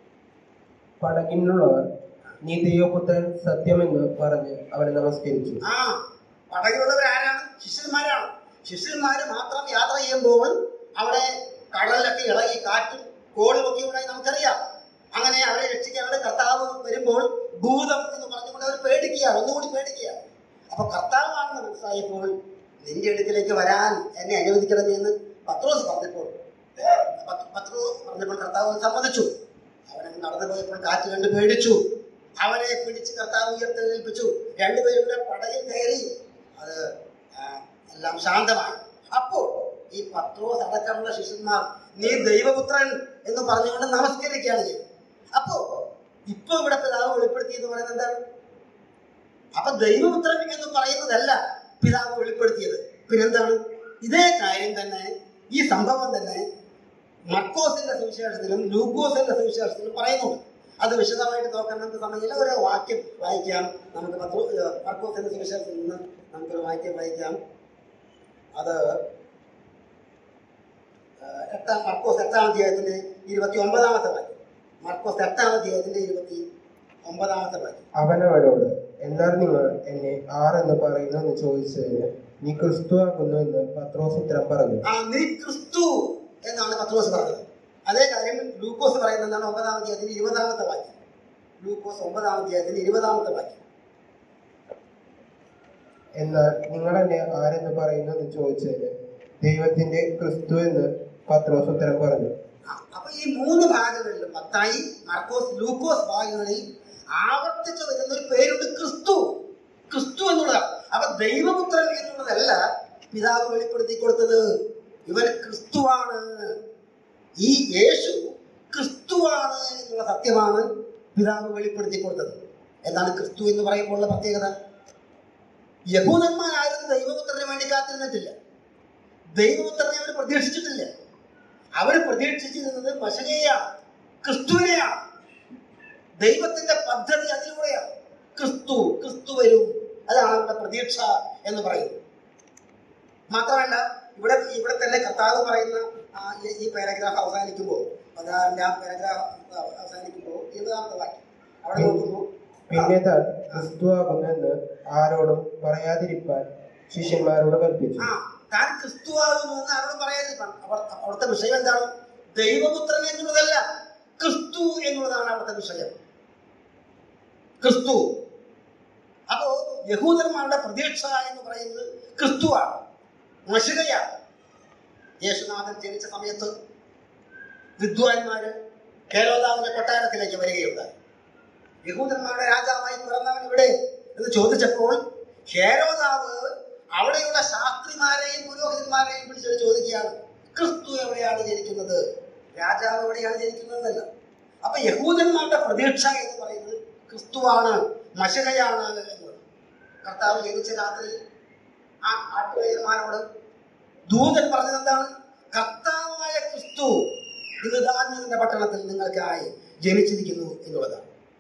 പടകിനുള്ളവർ നീ ദൈവപുത്രൻ സത്യമെന്ന് പറഞ്ഞ് അവനെ നമസ്കരിച്ചു ആ പടകിലുള്ളവർ ആരാണ് ശിഷ്യന്മാരാണ് ശിഷ്യന്മാര് മാത്രം യാത്ര ചെയ്യുമ്പോൾ അവിടെ കടലിലൊക്കെ ഇളകി കാറ്റും കോളും ഒക്കെ ഉണ്ടായി നമുക്കറിയാം അങ്ങനെ അവരെ രക്ഷിക്കാനുള്ള കർത്താവ് വരുമ്പോൾ ഭൂതം എന്ന് പറഞ്ഞുകൊണ്ട് അവർ പേടിക്കുകയാണ് ഒന്നുകൂടി പേടിക്കുകയാണ് അപ്പൊ കർത്താവാണെന്ന് മനസ്സിലായപ്പോൾ നിന്റെ അടുക്കിലേക്ക് വരാൻ എന്നെ അനുവദിക്കണമേ എന്ന് പത്രോസ് പറഞ്ഞപ്പോൾ പത്ത് പത്രോസ് പറഞ്ഞപ്പോൾ കർത്താവ് സമ്മതിച്ചു അവനങ്ങ് നടന്നു പോയപ്പോൾ കാറ്റ് കണ്ട് പേടിച്ചു അവനെ പിടിച്ച് കർത്താവ് ഉയർത്തെഴുന്നേൽപ്പിച്ചു രണ്ടുപേരും കൂടെ പടയിൽ കയറി അത് ആ, എല്ലാം ശാന്തമായി അപ്പോൾ ഈ പത്രോസ് അടക്കമുള്ള ശിഷ്യന്മാർ നീ ദൈവപുത്രൻ എന്ന് പറഞ്ഞുകൊണ്ട് നമസ്കരിക്കുകയാണ് ചെയ്തത് അപ്പോ ഇപ്പൊ ഇവിടെ പിതാവ് വെളിപ്പെടുത്തി എന്ന് പറയുന്നത് എന്താണ് അപ്പൊ ദൈവപുത്രൻ എന്ന് പറയുന്നതല്ല പിതാവ് വെളിപ്പെടുത്തിയത് പിന്നെന്താണ് ഇതേ കാര്യം തന്നെ ഈ സംഭവം തന്നെ മർക്കോസിന്റെ സുവിശേഷത്തിലും ലൂക്കോസിന്റെ സുവിശേഷത്തിലും പറയുന്നുണ്ട് അത് വിശദമായിട്ട് നോക്കാൻ നമുക്ക് സമയമില്ല ഒരു വാക്യം വായിക്കാം നമുക്ക് പത്രോ ഏഹ് മർക്കോസിന്റെ സുവിശേഷത്തിൽ നിന്ന് നമുക്കൊരു വാക്യം വായിക്കാം അത് ഏഹ് എട്ടാം മർക്കോസ് എട്ടാം അധ്യായത്തിന്റെ ഇരുപത്തി ഒമ്പതാമത്തെ വാക്യം മർക്കോസ് എട്ടാം അധ്യായത്തിന്റെ ഇരുപത്തി ഒമ്പതാമത്തെ വാക്യം അവനവരോട് എന്നാൽ നിങ്ങൾ എന്നെ ആരെന്ന് പറയുന്നു എന്ന് ചോദിച്ചതിന് നീ ക്രിസ്തു ആകുന്നു എന്ന് പത്രോസ് ഉത്തരം പറഞ്ഞു ആ നീ ക്രിസ്തു എന്നാണ് പത്രോസ് പറഞ്ഞത് അതേ കാര്യം ലൂക്കോസ് പറയുന്നത് എന്താണ് ഒമ്പതാം അധ്യായത്തിന്റെ ഇരുപതാമത്തെ വാക്യം ലൂക്കോസ് ഒമ്പതാം അധ്യായത്തിന്റെ ഇരുപതാമത്തെ വാക്യം എന്നാൽ നിങ്ങൾ എന്നെ ആരെന്ന് പറയുന്നു എന്ന് ചോദിച്ചതിന് ദൈവത്തിന്റെ ക്രിസ്തു എന്ന് പത്രോസ് ഉത്തരം പറഞ്ഞു ആ, അപ്പൊ ഈ മൂന്ന് ഭാഗങ്ങളിലും മത്തായി മർക്കോസ് ലൂക്കോസ് ഭാഗങ്ങളിൽ ആവർത്തിച്ച് വരുന്ന ഒരു പേരുണ്ട് ക്രിസ്തു ക്രിസ്തു എന്നുള്ളതാണ് അപ്പൊ ദൈവപുത്രൻ എന്നുള്ളതല്ല പിതാവ് വെളിപ്പെടുത്തി കൊടുത്തത് ഇവൻ ക്രിസ്തുവാണ് ഈ യേശു ക്രിസ്തുവാണ് എന്നുള്ള സത്യമാണ് പിതാവ് വെളിപ്പെടുത്തി കൊടുത്തത് എന്താണ് ക്രിസ്തു എന്ന് പറയുമ്പോൾ ഉള്ള പ്രത്യേകത യഹൂദന്മാരാരും ദൈവപുത്രന് വേണ്ടി കാത്തിരുന്നിട്ടില്ല ദൈവപുത്രനെ അവർ പ്രതീക്ഷിച്ചിട്ടില്ല അവർ പ്രതീക്ഷിച്ചിരുന്നത് മശകയാണ് ക്രിസ്തുവിനെയാണ് ദൈവത്തിന്റെ പദ്ധതി അതിലൂടെയാണ് ക്രിസ്തു ക്രിസ്തു വരും അതാണ് അവരുടെ പ്രതീക്ഷ എന്ന് പറയുന്നത് മാത്രമല്ല ഇവിടെ ഇവിടെ തന്നെ കർത്താവ് പറയുന്ന ആ, ഈ- ഈ പാരഗ്രാഫ് അവസാനിക്കുമ്പോൾ പതിനാറിന്റെ പാരഗ്രാഫ് അവസാനിക്കുമ്പോൾ ഇരുപതാമത്തെ വാക്യം അവിടെ നോക്കുമ്പോൾ പിന്നെ താൻ ക്രിസ്തുവാകുന്നെന്ന് ആരോടും പറയാതിരിക്കാൻ ശിഷ്യന്മാരോട് കൽപ്പിച്ചു ആ താൻ ക്രിസ്തുവാകുന്നു എന്ന് അവരോട് പറയാതിരിക്കണം അവർ അവിടുത്തെ വിഷയം എന്താണ് ദൈവപുത്രൻ എന്നുള്ളതല്ല ക്രിസ്തു എന്നുള്ളതാണ് അവിടുത്തെ വിഷയം ക്രിസ്തു അപ്പോ യഹൂദന്മാരുടെ പ്രതീക്ഷ എന്ന് പറയുന്നത് ക്രിസ്തുവാണ് മഷികയാണ് യേശുനാഥൻ ജനിച്ച സമയത്ത് വിദ്വാൻമാര് കേരളാവിന്റെ കൊട്ടാരത്തിലേക്ക് വരികയുണ്ടായി യഹൂദന്മാരുടെ രാജാവായി പിറന്നവൻ ഇവിടെ എന്ന് ചോദിച്ചപ്പോൾ ഹേരോദാവ് അവിടെയുള്ള ശാസ്ത്രിമാരെയും പുരോഹിതന്മാരെയും വിളിച്ചിട്ട് ചോദിക്കുകയാണ് ക്രിസ്തു എവിടെയാണ് ജനിക്കുന്നത് രാജാവ് എവിടെയാണ് ജനിക്കുന്നതെന്നല്ല അപ്പൊ യഹൂദന്മാരുടെ പ്രതീക്ഷ എന്ന് പറയുന്നത് ക്രിസ്തുവാണ് മശകയാണ് എന്നത് കർത്താവ് ജനിച്ച രാത്രി ആ ആട്ടുകയന്മാരോട് ദൂതൻ പറഞ്ഞത് എന്താണ് കർത്താവായ ക്രിസ്തു ഇന്ന് ദാവീദിന്റെ പട്ടണത്തിൽ നിങ്ങൾക്കായി ജനിച്ചിരിക്കുന്നു എന്നുള്ളതാണ്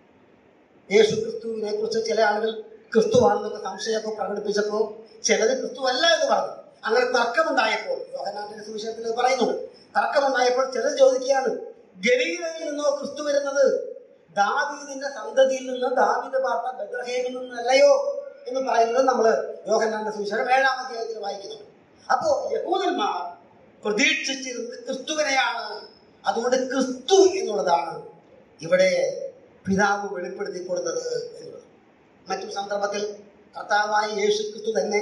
യേശു ക്രിസ്തുവിനെ കുറിച്ച് ചില ആളുകൾ ക്രിസ്തുവാണെന്നൊക്കെ സംശയമൊക്കെ പ്രകടിപ്പിച്ചപ്പോൾ ചിലത് ക്രിസ്തു അല്ല എന്ന് പറഞ്ഞു അങ്ങനെ തർക്കമുണ്ടായപ്പോൾ യോഹന്നാന്റെ സുവിശേഷത്തിൽ ഇത് പറയുന്നുണ്ട് തർക്കമുണ്ടായപ്പോൾ ചിലർ ചോദിക്കുകയാണ് ഗലീലയിൽ നിന്നോ ക്രിസ്തു വരുന്നത് ദാവീദിന്റെ സന്തതിയിൽ നിന്ന് ദാവീദ് പാർത്ത ബദ്രഹേമിൽ നിന്നല്ലയോ എന്ന് പറയുന്നത് നമ്മൾ യോഹന്നാന്റെ സുവിശേഷം ഏഴാം അധ്യായത്തിൽ വായിക്കുന്നുണ്ട് അപ്പോ യഹൂദന്മാർ പ്രതീക്ഷിച്ചിരുന്നത് ക്രിസ്തുവിനെയാണ് അതുകൊണ്ട് ക്രിസ്തു എന്നുള്ളതാണ് ഇവിടെ പിതാവ് വെളിപ്പെടുത്തി കൊടുത്തത് എന്നുള്ളത് മറ്റൊരു സന്ദർഭത്തിൽ കർത്താവായ യേശു ക്രിസ്തു തന്നെ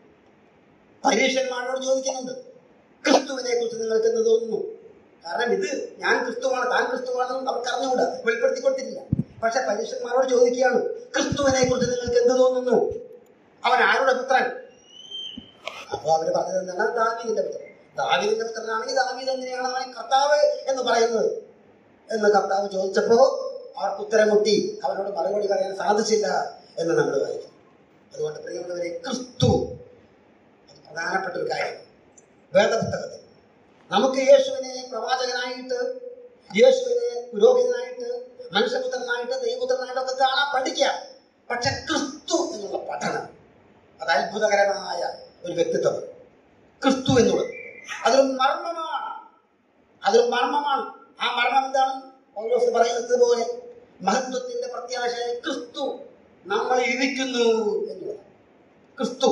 പരീക്ഷന്മാരോട് ചോദിക്കുന്നുണ്ട് ക്രിസ്തുവിനെ കുറിച്ച് നിങ്ങൾക്ക് എന്ത് തോന്നുന്നു കാരണം ഇത് ഞാൻ ക്രിസ്തുവാണ് താൻ ക്രിസ്തുവാണെന്ന് അവർക്ക് അറിഞ്ഞുകൂടാ വെളിപ്പെടുത്തി കൊടുത്തിട്ടില്ല പക്ഷെ പരീക്ഷന്മാരോട് ചോദിക്കുകയാണ് ക്രിസ്തുവിനെ കുറിച്ച് നിങ്ങൾക്ക് എന്ത് തോന്നുന്നു അവൻ ആരുടെ പുത്രൻ അപ്പൊ അവര് പറഞ്ഞത് എന്താണ് ദാവീദിന്റെ പുത്രൻ ദാവീദിന്റെ പുത്രനാണെങ്കിൽ ദാവീദ് എന്തിനാണ് അവൻ കർത്താവ് എന്ന് പറയുന്നത് എന്ന് കർത്താവ് ചോദിച്ചപ്പോ അവർക്ക് ഉത്തരം മുട്ടി അവരോട് മറുപടി പറയാൻ സാധിച്ചില്ല എന്ന് നമ്മൾ വായിക്കും അതുകൊണ്ട് പ്രിയമുള്ളവരെ ക്രിസ്തു അത് പ്രധാനപ്പെട്ട ഒരു കാര്യം വേദപുസ്തകത്തിൽ നമുക്ക് യേശുവിനെ പ്രവാചകനായിട്ട് യേശുവിനെ പുരോഹിതനായിട്ട് മനുഷ്യപുത്രനായിട്ട് ദൈവപുത്രനായിട്ടൊക്കെ കാണാൻ പഠിക്കാം പക്ഷെ ക്രിസ്തു എന്നുള്ള പഠനം അത് അത്ഭുതകരമായ ഒരു വ്യക്തിത്വം ക്രിസ്തു എന്നുള്ളത് അതൊരു മർമ്മമാണ് അതൊരു മർമ്മമാണ് ആ മർമ്മം എന്താണ് പൗലോസ് പറയുന്നത് പോലെ മഹത്വത്തിന്റെ പ്രത്യാശയായ ക്രിസ്തു നമ്മൾ ഇരിക്കുന്നു എന്നുള്ളത് ക്രിസ്തു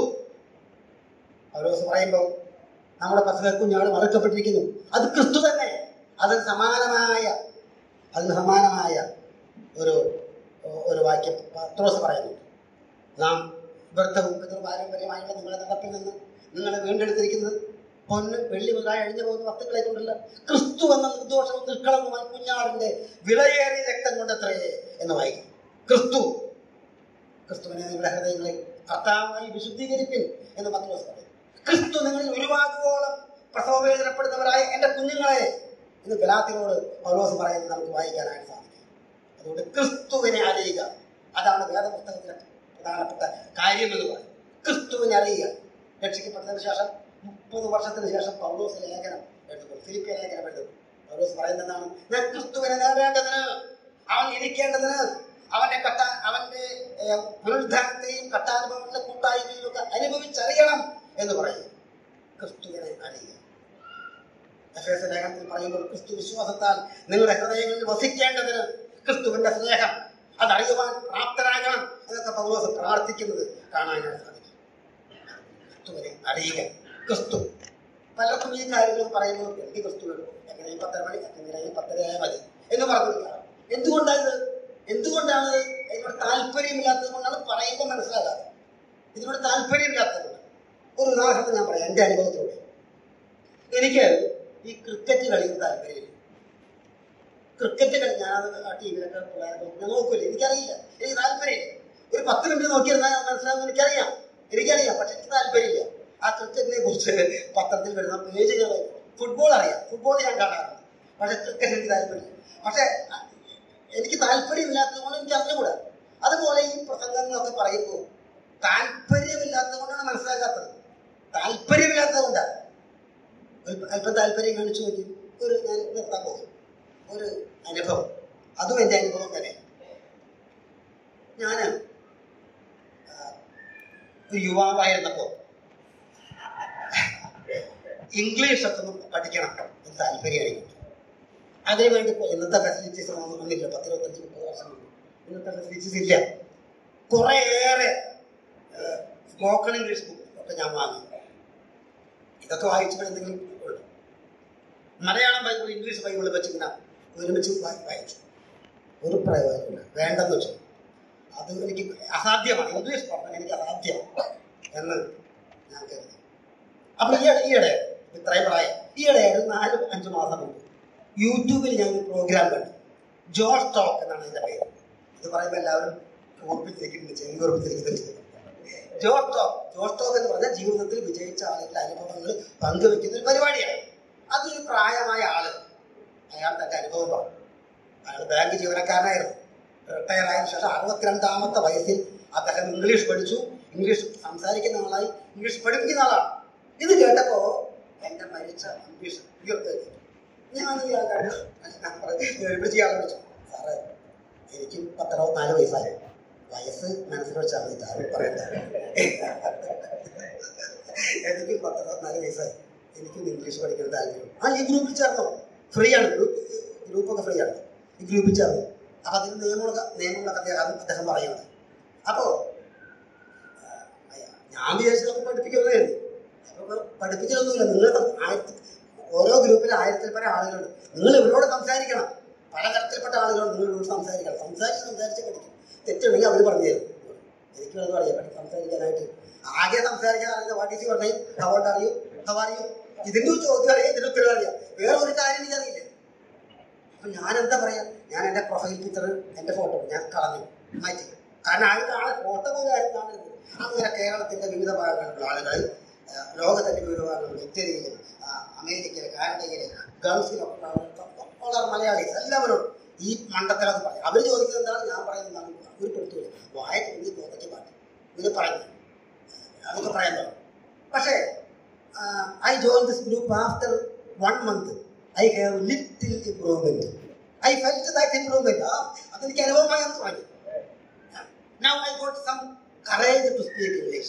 പൗലോസ് പറയുമ്പോൾ നമ്മുടെ പസക കുഞ്ഞാട് മറക്കപ്പെട്ടിരിക്കുന്നു അത് ക്രിസ്തു തന്നെ അതിന് സമാനമായ അതിന് സമാനമായ ഒരു ഒരു വാക്യം പത്രോസ് പറയുന്നുണ്ട് നാം വ്യർത്ഥവും പിതൃപാരമ്പര്യമായുള്ള നിങ്ങളുടെ നടപ്പിൽ നിന്ന് നിങ്ങളെ വീണ്ടെടുത്തിരിക്കുന്നത് പൊന്ന് വെള്ളി മുതലായി അഴിഞ്ഞു പോകുന്ന വസ്തുക്കളെ കൊണ്ടല്ല ക്രിസ്തു എന്ന നിർദോഷവും നിഷ്കളങ്കമായ കുഞ്ഞാടിന്റെ വിലയേറിയ രക്തം കൊണ്ടത്രേ എന്ന് വായിക്കും ക്രിസ്തു ക്രിസ്തുവിനെ നിങ്ങളുടെ ഹൃദയങ്ങളിൽ കർത്താവായി വിശുദ്ധീകരിപ്പിൻ എന്ന് പത്രോസ് പറയും ക്രിസ്തു നിങ്ങളിൽ ഉരുവാകുവോളം പ്രസവവേദനപ്പെടുന്നവരായ എൻ്റെ കുഞ്ഞുങ്ങളെ എന്ന് ഗലാത്തിനോട് പൗലോസ് പറയുന്നത് നമുക്ക് വായിക്കാനായിട്ട് സാധിക്കും അതുകൊണ്ട് ക്രിസ്തുവിനെ അറിയുക അതാണ് വേദപുസ്തകത്തിലെ പ്രധാനപ്പെട്ട കാര്യം എന്ന് പറയും ക്രിസ്തുവിനെ അറിയുക രക്ഷിക്കപ്പെട്ടതിന് ശേഷം മുപ്പത് വർഷത്തിന് ശേഷം പൗലോസ് ലേഖനം എഴുതുന്നു ഫിലിപ്പിയ ലേഖനം എഴുതുന്നു പൗലോസ് പറയുന്നതാണ് ഞാൻ ക്രിസ്തുവിനെ നേടേണ്ടതിന് അവൻ ഇരിക്കേണ്ടതിന് അവന്റെ കട്ട അവന്റെ ഏഹ്, പുനരുദ്ധാനത്തെയും കട്ടാനുഭവങ്ങളുടെ കൂട്ടായ്മയും ഒക്കെ അനുഭവിച്ചറിയണം എന്ന് പറയും ക്രിസ്തുവിനെ അറിയുക എഫേസ ലേഖനത്തിൽ പറയുമ്പോൾ ക്രിസ്തു വിശ്വാസത്താൽ നിങ്ങളുടെ ഹൃദയങ്ങളിൽ വസിക്കേണ്ടതിന് ക്രിസ്തുവിന്റെ സ്നേഹം അതറിയുവാൻ പ്രാപ്തരാകണം എന്നൊക്കെ പൗലോസ് പ്രാർത്ഥിക്കുന്നത് കാണാനായിട്ട് സാധിക്കും ക്രിസ്തുവിനെ അറിയുക ക്രിസ്തു പലർക്കും ഈ കാര്യങ്ങൾ പറയുമ്പോൾ എനിക്ക് ക്രിസ്തു വേണം എങ്ങനെയും പത്തര മണി എങ്ങനെയും പത്തരയായ മതി എന്ന് പറഞ്ഞിരിക്കാം എന്തുകൊണ്ടാണ് ഇത് എന്തുകൊണ്ടാണ് ഇത്? ഇതിനോട് താല്പര്യമില്ലാത്തത് കൊണ്ടാണ് പറയുമ്പോൾ മനസ്സിലാകാതെ ഇതിനോട് താല്പര്യമില്ലാത്തത് കൊണ്ട് ഒരു ഉദാഹരണം ഞാൻ പറയാം എൻ്റെ അനുഭവത്തിലൂടെ എനിക്ക് ഈ ക്രിക്കറ്റ് കളിയിൽ താല്പര്യമില്ല ക്രിക്കറ്റ് കളി ഞാനത് ആ ടി വിയിലൊക്കെ ഞാൻ നോക്കൂല എനിക്കറിയില്ല എനിക്ക് താല്പര്യമില്ല ഒരു പത്ത് മിനിറ്റ് നോക്കിയിരുന്നാൽ ഞാൻ മനസ്സിലാവുന്ന എനിക്കറിയാം എനിക്കറിയാം പക്ഷെ എനിക്ക് താല്പര്യമില്ല ആ ക്രിക്കറ്റിനെ കുറിച്ച് പത്രത്തിൽ വരുന്ന പേജുകൾ ഫുട്ബോൾ അറിയാം ഫുട്ബോൾ ഞാൻ കാണാറുണ്ട് പക്ഷെ ക്രിക്കറ്റ് എനിക്ക് താല്പര്യമില്ല പക്ഷെ അ- എനിക്ക് താല്പര്യമില്ലാത്തത് കൊണ്ട് എനിക്ക് അറിഞ്ഞുകൂടാ അതുപോലെ ഈ പ്രസംഗങ്ങളൊക്കെ പറയുമ്പോൾ താല്പര്യമില്ലാത്തത് കൊണ്ടാണ് മനസ്സിലാക്കാത്തത് താല്പര്യമില്ലാത്തത് കൊണ്ടാണ് അല്പ- അല്പം താല്പര്യം കാണിച്ചു നോക്കി ഒരു ഞാൻ നിർത്താൻ പോകും ഒരു അനുഭവം അതും എൻ്റെ അനുഭവം തന്നെ ഞാൻ ഒരു യുവാവായിരുന്നപ്പോൾ ഇംഗ്ലീഷ് ഒക്കെ ഒന്ന് പഠിക്കണം എന്ന് താല്പര്യമാണ് എനിക്ക് അതിനുവേണ്ടി ഇപ്പോൾ ഇന്നത്തെ ഫെസിലിറ്റീസ് ഒന്നുമില്ല പത്തിരുപത്തഞ്ച് മുപ്പത് വർഷം മുമ്പ് ഇന്നത്തെ ഫെസിലിറ്റീസ് ഇല്ല കുറേയേറെ സ്പോക്കൺ ഇംഗ്ലീഷ് ബുക്ക് ഒക്കെ ഞാൻ വാങ്ങി ഇതൊക്കെ വായിച്ചപ്പോൾ എന്തെങ്കിലും ഉള്ളു മലയാളം ബൈബിൾ ഇംഗ്ലീഷ് ബൈബിൾ വെച്ചിങ്ങനെ ഒരുമിച്ച് വായി- വായിച്ചു ഒരു പ്രയോജനമില്ല വേണ്ടെന്ന് വെച്ചു അത് എനിക്ക് അസാധ്യമാണ് ഇംഗ്ലീഷ് പഠനം എനിക്ക് അസാധ്യമാണ് എന്ന് ഞാൻ കരുതി അപ്പൊ ഈയിടെ ഈയിടെ ഇത്രയും പ്രായം ഈയിടെ ഒരു നാല് അഞ്ച് മാസം മുമ്പ് യൂട്യൂബിൽ ഞാൻ ഒരു പ്രോഗ്രാം കണ്ടു ജോഷ് ടോക്ക് എന്നാണ് അതിന്റെ പേര് ഇത് പറയുമ്പോൾ എല്ലാവരും ഓർപ്പിച്ചിരിക്കുന്നുണ്ട് ചെവി ഓർപ്പിച്ചിരിക്കുന്നുണ്ട് ജോഷ് ടോക്ക് ജോഷ് ടോക്ക് എന്ന് പറഞ്ഞാൽ ജീവിതത്തിൽ വിജയിച്ച ആളുകളുടെ അനുഭവങ്ങൾ പങ്കുവെക്കുന്ന ഒരു പരിപാടിയാണ് അതൊരു പ്രായമായ ആള് അയാൾ തന്റെ അനുഭവം പറഞ്ഞു അയാൾ ബാങ്ക് ജീവനക്കാരനായിരുന്നു റിട്ടയർ ആയതിനു ശേഷം അറുപത്തിരണ്ടാമത്തെ വയസ്സിൽ അദ്ദേഹം ഇംഗ്ലീഷ് പഠിച്ചു ഇംഗ്ലീഷ് സംസാരിക്കുന്ന ആളായി ഇംഗ്ലീഷ് പഠിപ്പിക്കുന്ന ആളാണ് ഇത് കേട്ടപ്പോ എന്റെ മരിച്ച ഇംഗ്ലീഷ് ഉയർത്തെഴുതി ഞാൻ ഈ ആൾക്കാരെ വിളിച്ച ആളെ വിളിച്ചു സാറേ എനിക്ക് പത്തറുപത്തിനാല് വയസ്സായി വയസ്സ് മനസ്സിൽ വെച്ചാൽ മതി ആരും പറയണ്ട എനിക്ക് പത്തറുപത്തിനാല് വയസ്സായി എനിക്കും ഇംഗ്ലീഷ് പഠിക്കാൻ താല്പര്യം ആ ഈ ഗ്രൂപ്പിൽ ചേർന്നോ ഫ്രീ ആണ് ഗ്രൂപ്പ് ഗ്രൂപ്പൊക്കെ ഫ്രീ ആണ് ഈ ഗ്രൂപ്പിൽ ചേർന്നു അപ്പൊ അതിന് നിയമങ്ങളൊക്കെ നിയമങ്ങളൊക്കെ അദ്ദേഹം അദ്ദേഹം പറയുന്നത് അപ്പോ ആ, ഞാൻ വിചാരിച്ചതൊക്കെ പഠിപ്പിക്കുന്നതായിരുന്നു അപ്പൊ പഠിപ്പിക്കലൊന്നുമില്ല നിങ്ങൾ ആയിരത്തി ഓരോ ഗ്രൂപ്പിൽ ആയിരത്തിൽ പല ആളുകളുണ്ട് നിങ്ങൾ ഇവരോട് സംസാരിക്കണം പലതരത്തിൽപ്പെട്ട ആളുകളോട് നിങ്ങൾ ഇവരോട് സംസാരിക്കണം സംസാരിച്ച് സംസാരിച്ച് പഠിക്കും തെറ്റുണ്ടെങ്കിൽ അവർ പറഞ്ഞു തരും എനിക്കും അത് പറയാം പഠി സംസാരിക്കാനായിട്ട് ആകെ സംസാരിക്കാൻ അറിയുന്ന വാട്ട് ഈസ് പറഞ്ഞു ഹവോട്ട് അറിയൂ ഹവ അറിയൂ ഇതിന്റെ ഒരു ചോദ്യം അറിയാം ഇതിന്റെ ഉത്തരം അറിയാം വേറെ ഒരു കാര്യം എനിക്കറിയില്ല അപ്പൊ ഞാൻ എന്താ പറയാ ഞാൻ എന്റെ പ്രൊഫൈൽ പിക്ചർ എന്റെ ഫോട്ടോ ഞാൻ കളഞ്ഞു മാറ്റി കാരണം ആൾ കാണാൻ ഫോട്ടോ പോലും ആരും കാണരുത് അങ്ങനെ കേരളത്തിന്റെ വിവിധ ഭാഗങ്ങളിലുള്ള ആളുകൾ ആ, ലോകത്തിന്റെ വിവിധ ഭാഗങ്ങളിൽ ഇറ്റലിയിലും ആ, അമേരിക്കയില് കാനഡയില് ഗൾഫിലൊക്കെ വളരെ മലയാളീസ് എല്ലാവരും ഈ മണ്ടത്തിലൊക്കെ പറയും അവർ ചോദിക്കുന്നത് എന്താണ് ഞാൻ പറയുന്നതാണ് ഒരു പെടുത്തില്ല വായ തുന്നി കോതയ്ക്ക് പാട്ട് ഇത് പറയുന്നത് അതൊക്കെ പറയാൻ തുടങ്ങും പക്ഷേ I join this group after one month I have little improvement I felt that improvement ആ അതെനിക്ക് അനുഭവമായി എന്ന് തുടങ്ങി Now I got some courage to speak English.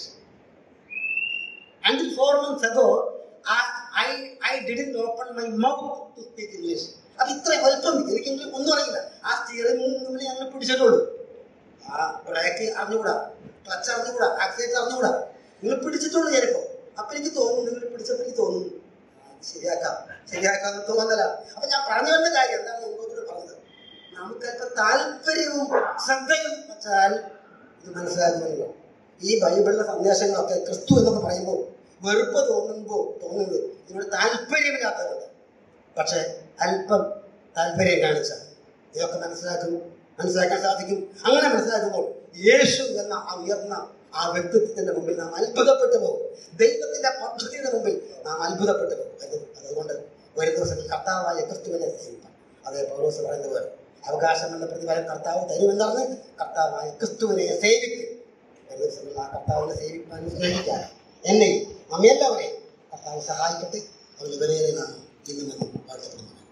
Until four months ago, I, I, I didn't open my mouth to speak English. അത് ഇത്ര വലുപ്പം എനിക്ക് English ഒന്നും അറിയില്ല ആ സ്റ്റിയറിംഗ് മുന്നിൽ ഞങ്ങൾ പിടിച്ചിട്ടുള്ളൂ ആ ബ്രേക്ക് അറിഞ്ഞുകൂടാ ക്ലച്ച് അറിഞ്ഞുകൂടാ ആക്സിലേറ്റർ അറിഞ്ഞുകൂടാ നിങ്ങൾ പിടിച്ചിട്ടുള്ളൂ ചിലപ്പോ അപ്പൊ എനിക്ക് തോന്നുന്നു നിങ്ങൾ പിടിച്ചപ്പോ എനിക്ക് തോന്നുന്നു ആ, ശരിയാക്കാം ശരിയാക്കാം തോന്നല അപ്പൊ ഞാൻ പറഞ്ഞു വന്ന കാര്യം എന്താണ് നിങ്ങളോട് പറഞ്ഞത് നമുക്കൊക്കെ താല്പര്യവും ശ്രദ്ധയും വെച്ചാൽ ഇത് മനസ്സിലാക്കുമല്ലോ ഈ ബൈബിളിലെ സന്ദേശങ്ങളൊക്കെ ക്രിസ്തു എന്നൊക്കെ പറയുമ്പോൾ വെറുപ്പ് തോന്നുമ്പോൾ തോന്നുന്നത് ഇതിനോട് താല്പര്യമില്ലാത്തവരുണ്ട് പക്ഷെ അല്പം താല്പര്യം കാണിച്ചാൽ ഇതൊക്കെ മനസ്സിലാക്കും മനസ്സിലാക്കാൻ സാധിക്കും അങ്ങനെ മനസ്സിലാക്കുമ്പോൾ യേശു എന്ന ആ ഉയർന്ന ആ വ്യക്തിത്വത്തിന്റെ മുമ്പിൽ നാം അത്ഭുതപ്പെട്ടു പോകും ദൈവത്തിന്റെ പദ്ധതിയുടെ മുമ്പിൽ നാം അത്ഭുതപ്പെട്ടു പോകും അത് അതുകൊണ്ട് ഒരു ദിവസത്തിൽ കർത്താവായ ക്രിസ്തുവിനെ സേവിക്കാം അതേ പൗലോസ് പറയുന്നത് പോലെ അവകാശം എന്ന പ്രതിഫലം കർത്താവ് തരുമെന്നറിഞ്ഞ് കർത്താവായ ക്രിസ്തുവിനെ സേവിക്കും ഒരു ദിവസങ്ങളിൽ ആ കർത്താവിനെ സേവിക്കാനും സ്നേഹിക്കാൻ എന്നെയും നമ്മെല്ലാവരെയും കർത്താവ് സഹായിക്കട്ടെ അവരുടെ വിലയേറിയ നാം ഇന്നും എന്നും വാഴ്ത്തപ്പെടുന്നു